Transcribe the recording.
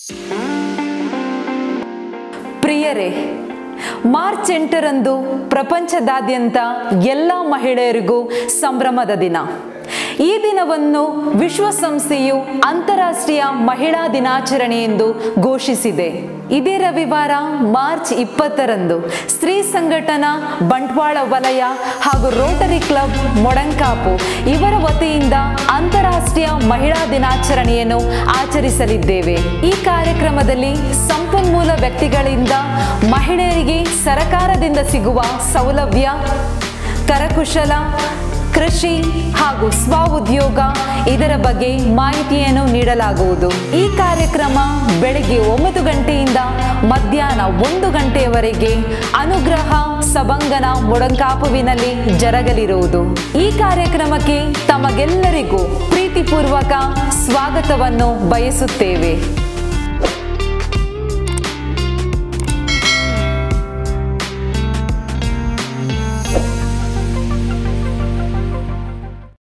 ಪ್ರಿಯರೇ ಮಾರ್ಚ್ ಎಂಟರಂದು ಪ್ರಪಂಚದಾದ್ಯಂತ ಎಲ್ಲ ಮಹಿಳೆಯರಿಗೂ ಸಂಭ್ರಮದ ದಿನ ಈ ದಿನವನ್ನು ವಿಶ್ವಸಂಸ್ಥೆಯು ಅಂತಾರಾಷ್ಟ್ರೀಯ ಮಹಿಳಾ ದಿನಾಚರಣೆ ಎಂದು ಘೋಷಿಸಿದೆ ಇದೇ ರವಿವಾರ ಮಾರ್ಚ್ ಇಪ್ಪತ್ತರಂದು ಸ್ತ್ರೀ ಸಂಘಟನಾ ಬಂಟ್ವಾಳ ವಲಯ ಹಾಗೂ ರೋಟರಿ ಕ್ಲಬ್ ಮೊಡಂಕಾಪು ಇವರ ವತಿಯಿಂದ ಅಂತಾರಾಷ್ಟ್ರೀಯ ಮಹಿಳಾ ದಿನಾಚರಣೆಯನ್ನು ಆಚರಿಸಲಿದ್ದೇವೆ ಈ ಕಾರ್ಯಕ್ರಮದಲ್ಲಿ ಸಂಪನ್ಮೂಲ ವ್ಯಕ್ತಿಗಳಿಂದ ಮಹಿಳೆಯರಿಗೆ ಸರಕಾರದಿಂದ ಸಿಗುವ ಸೌಲಭ್ಯ ಕರಕುಶಲ ಕೃಷಿ ಹಾಗೂ ಸ್ವ ಉದ್ಯೋಗ ಇದರ ಬಗ್ಗೆ ಮಾಹಿತಿಯನ್ನು ನೀಡಲಾಗುವುದು ಈ ಕಾರ್ಯಕ್ರಮ ಬೆಳಗ್ಗೆ ಒಂಬತ್ತು ಗಂಟೆಯಿಂದ ಮಧ್ಯಾಹ್ನ ಒಂದು ಗಂಟೆಯವರೆಗೆ ಅನುಗ್ರಹ ಸಭಂಗನ ಮೊಡಂಕಾಪುವಿನಲ್ಲಿ ಜರಗಲಿರುವುದು ಈ ಕಾರ್ಯಕ್ರಮಕ್ಕೆ ತಮಗೆಲ್ಲರಿಗೂ ಪ್ರೀತಿಪೂರ್ವಕ ಸ್ವಾಗತವನ್ನು ಬಯಸುತ್ತೇವೆ